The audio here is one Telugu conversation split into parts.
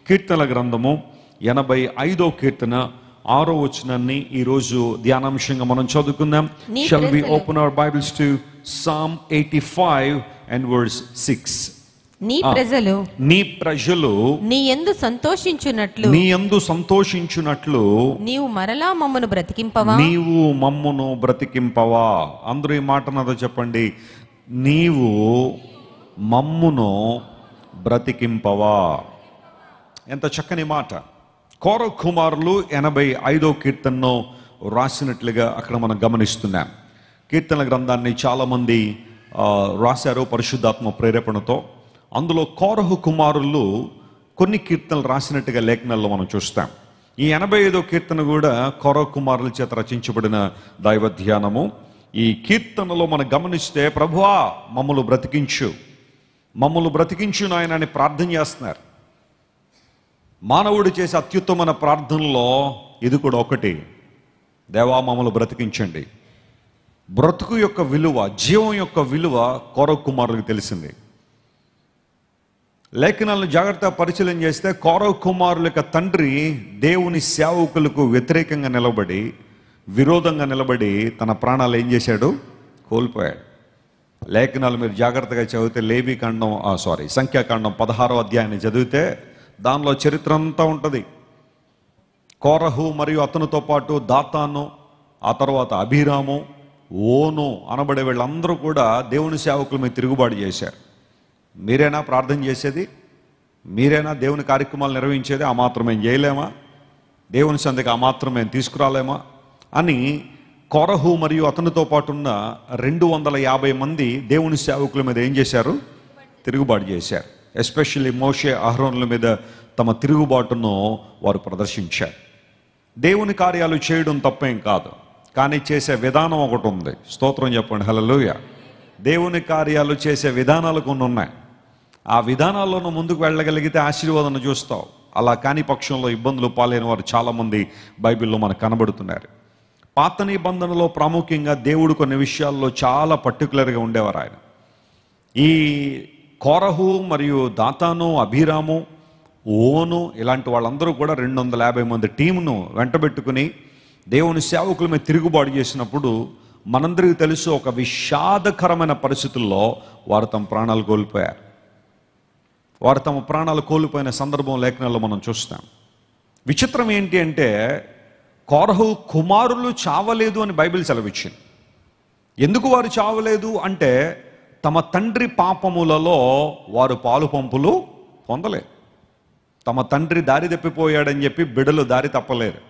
కీర్తనల గ్రంథము ఎనభై ఐదో కీర్తన ఆరో వచనాన్ని ఈరోజు ధ్యానాంశంగా మనం చదువుకుందాం నీ షల్ వి ప్రజలు- open our Bibles to Psalm eighty five and words six నీ ప్రజలు నీ ప్రజలు నీ ఎందు సంతోషించున్నట్లు నీ యందు సంతోషించున్నట్లు నీవు మరలా మమ్మను బ్రతికింపవా నీవు మమ్మును బ్రతికింపవా అందరూ ఈ మాట నాతో చెప్పండి నీవు మమ్మును బ్రతికింపవా ఎంత చక్కని మాట కోర కుమారులు ఎనభై ఐదో కీర్తనను రాసినట్లుగా అక్కడ మనం గమనిస్తున్నాం కీర్తన గ్రంథాన్ని చాలామంది ఆ, రాశారు పరిశుద్ధాత్మ ప్రేరేపణతో అందులో కోరహు కుమారులు కొన్ని కీర్తనలు రాసినట్టుగా లేఖనాల్లో మనం చూస్తాం ఈ ఎనభై ఐదో కీర్తన కూడా కోర కుమారుల చేత రచించబడిన దైవ ధ్యానము ఈ కీర్తనలో మనం గమనిస్తే ప్రభువా మమ్మల్ని బ్రతికించు మమ్మల్ని బ్రతికించు నాయన అని ప్రార్థన చేస్తున్నారు మానవుడు చేసే అత్యుత్తమైన ప్రార్థనలో ఇది కూడా ఒకటి దేవా మమ్మల్ని బ్రతికించండి బ్రతుకు యొక్క విలువ జీవం యొక్క విలువ కోర కుమారులకు తెలిసింది లేఖనాలను జాగ్రత్త పరిశీలన చేస్తే కౌరవ కుమారుల యొక్క తండ్రి దేవుని సేవకులకు వ్యతిరేకంగా నిలబడి విరోధంగా నిలబడి తన ప్రాణాలు ఏం చేశాడు కోల్పోయాడు లేఖనాలు మీరు జాగ్రత్తగా చదివితే లేవి కాండం సారీ సంఖ్యాకాండం పదహారో అధ్యాయాన్ని చదివితే దానిలో చరిత్ర అంతా ఉంటుంది కోరహు మరియు అతనితో పాటు దాతాను ఆ తర్వాత అభిరాము ఓను అనబడే వీళ్ళందరూ కూడా దేవుని సేవకుల మీద తిరుగుబాటు చేశారు మీరేనా ప్రార్థన చేసేది మీరేనా దేవుని కార్యక్రమాలు నిర్వహించేది ఆ మాత్రం మేము చేయలేమా దేవుని సందికి ఆ మాత్రం మేము తీసుకురాలేమా అని కొరహు మరియు అతనితో పాటు ఉన్న రెండు వందల యాభై మంది దేవుని సేవకుల మీద ఏం చేశారు తిరుగుబాటు చేశారు ఎస్పెషల్లీ మోషే అహరోన్ల మీద తమ తిరుగుబాటును వారు ప్రదర్శించారు దేవుని కార్యాలు చేయడం తప్పేం కాదు కానీ చేసే విధానం ఒకటి ఉంది స్తోత్రం చెప్పండి హల్లెలూయా దేవుని కార్యాలు చేసే విధానాలు కొన్ని ఉన్నాయి ఆ విధానాల్లోనూ ముందుకు వెళ్ళగలిగితే ఆశీర్వాదం చూస్తావు అలా కాని పక్షంలో ఇబ్బందులు పాలైన వారు చాలామంది బైబిల్లో మనకు కనబడుతున్నారు పాత నిబంధనలో ప్రాముఖ్యంగా దేవుడు కొన్ని విషయాల్లో చాలా పర్టికులర్గా ఉండేవారు ఆయన ఈ కోరహు మరియు దాతాను అభిరాము ఓను ఇలాంటి వాళ్ళందరూ కూడా రెండు వందల యాభై మంది టీంను వెంటబెట్టుకుని దేవుని సేవకుల మీద తిరుగుబాటు చేసినప్పుడు మనందరికీ తెలుసు ఒక విషాదకరమైన పరిస్థితుల్లో వారు తమ ప్రాణాలు కోల్పోయారు వారు తమ ప్రాణాలు కోల్పోయిన సందర్భం లేఖనాల్లో మనం చూస్తాం విచిత్రం ఏంటి అంటే కోరహు కుమారులు చావలేదు అని బైబిల్ సెలవిచ్చింది ఎందుకు వారు చావలేదు అంటే తమ తండ్రి పాపములలో వారు పాలు పంపులు పొందలేదు తమ తండ్రి దారి తప్పిపోయాడని చెప్పి బిడలు దారి తప్పలేరు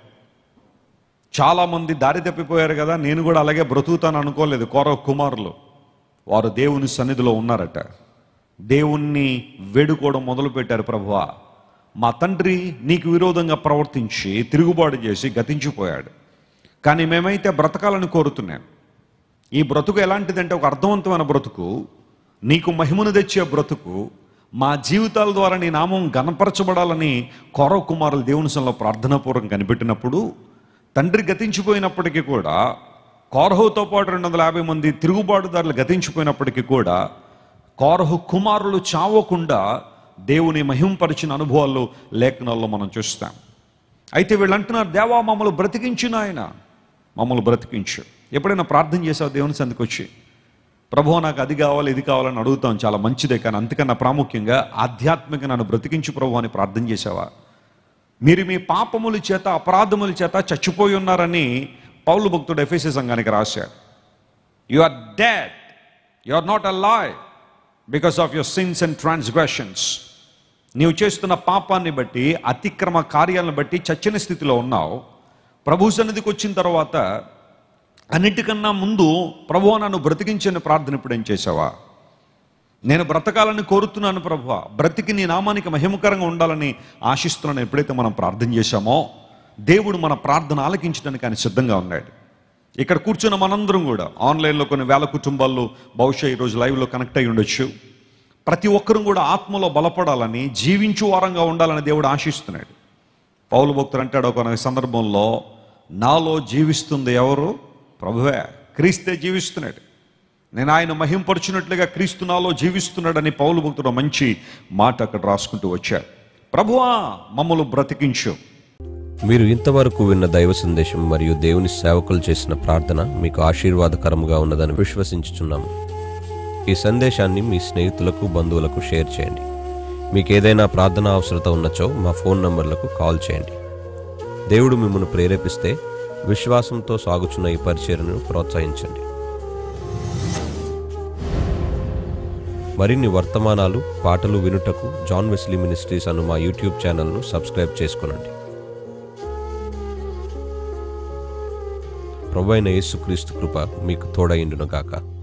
చాలామంది దారి తప్పిపోయారు కదా నేను కూడా అలాగే బ్రతుకుతాను అనుకోలేదు కోర కుమారులు వారు దేవుని సన్నిధిలో ఉన్నారట దేవుణ్ణి వేడుకోవడం మొదలుపెట్టారు ప్రభువా మా తండ్రి నీకు విరోధంగా ప్రవర్తించి తిరుగుబాటు చేసి గతించిపోయాడు కానీ మేమైతే బ్రతకాలని కోరుతున్నాం ఈ బ్రతుకు ఎలాంటిదంటే ఒక అర్థవంతమైన బ్రతుకు నీకు మహిమను తెచ్చే బ్రతుకు మా జీవితాల ద్వారా నీ నామం గణపరచబడాలని కౌరవ కుమారులు దేవుని సన్నిధిలో ప్రార్థనాపూర్వకం కనిపెట్టినప్పుడు తండ్రి గతించిపోయినప్పటికీ కూడా కౌరహుతో పాటు రెండు వందల యాభై మంది తిరుగుబాటుదారులు గతించిపోయినప్పటికీ కూడా కౌరహు కుమారులు చావకుండా దేవుని మహింపరిచిన అనుభవాలు లేఖనాల్లో మనం చూస్తాం అయితే వీళ్ళు అంటున్నారు దేవా మమ్మల్ని బ్రతికించు నాయన మమ్మల్ని బ్రతికించు ఎప్పుడైనా ప్రార్థన చేసావు దేవుని సందికి వచ్చి ప్రభు నాకు అది కావాలి ఇది కావాలని అడుగుతాం చాలా మంచిదే కానీ అంతకన్నా ప్రాముఖ్యంగా ఆధ్యాత్మిక నన్ను బ్రతికించు ప్రభు అని ప్రార్థన చేసావా మీరు మీ పాపముల చేత అపరాధముల చేత చచ్చిపోయి ఉన్నారని పౌలు భక్తుడు ఎఫ్ఎస్సి సంఘానికి రాశాడు you are dead you are not alive because of your sins and transgressions నీవు చేస్తున్న పాపాన్ని బట్టి అతిక్రమ కార్యాలను బట్టి చచ్చిన స్థితిలో ఉన్నావు ప్రభు సన్నిధికి వచ్చిన తర్వాత అన్నిటికన్నా ముందు ప్రభు నన్ను బ్రతికించిన ప్రార్థన ఇప్పుడు ఏం చేసావా నేను బ్రతకాలని కోరుతున్నాను ప్రభు బ్రతికి నీ నామానికి మహిమకరంగా ఉండాలని ఆశిస్తున్నాను ఎప్పుడైతే మనం ప్రార్థన చేశామో దేవుడు మన ప్రార్థన ఆలకించడానికి ఆయన సిద్ధంగా ఉన్నాడు ఇక్కడ కూర్చున్న మనందరం కూడా ఆన్లైన్లో కొన్ని వేల కుటుంబాల్లో బహుశా ఈరోజు లైవ్లో కనెక్ట్ అయి ఉండొచ్చు ప్రతి ఒక్కరూ కూడా ఆత్మలో బలపడాలని జీవించు వారంగా ఉండాలని దేవుడు ఆశిస్తున్నాడు పౌలు భక్తుడు అంటాడు ఒక సందర్భంలో నాలో జీవిస్తుంది ఎవరు ప్రభువే క్రీస్తే జీవిస్తున్నాడు నేను ఆయన మహింపరుచినట్లుగా క్రీస్తు నాలో జీవిస్తున్నాడని పౌలు భక్తుడు మంచి మాట అక్కడ రాసుకుంటూ వచ్చాడు ప్రభువా మమ్మల్ని బ్రతికించు మీరు ఇంతవరకు విన్న దైవ సందేశం మరియు దేవుని సేవకులు చేసిన ప్రార్థన మీకు ఆశీర్వాదకరముగా ఉన్నదని విశ్వసించుచున్నాము ఈ సందేశాన్ని మీ స్నేహితులకు బంధువులకు షేర్ చేయండి మీకు ఏదైనా ప్రార్థన అవసరత ఉన్నచో మా ఫోన్ నంబర్లకు కాల్ చేయండి దేవుడు మిమ్మల్ని ప్రేరేపిస్తే విశ్వాసంతో సాగుచున్న ఈ పరిచర్ను ప్రోత్సహించండి మరిన్ని వర్తమానాలు పాటలు వినుటకు జాన్ వెస్లీ మినిస్ట్రీస్ అను మా యూట్యూబ్ ఛానల్ను సబ్స్క్రైబ్ చేసుకునండి ప్రభు అయిన యేసుక్రీస్తు కృప మీకు తోడైండును గాక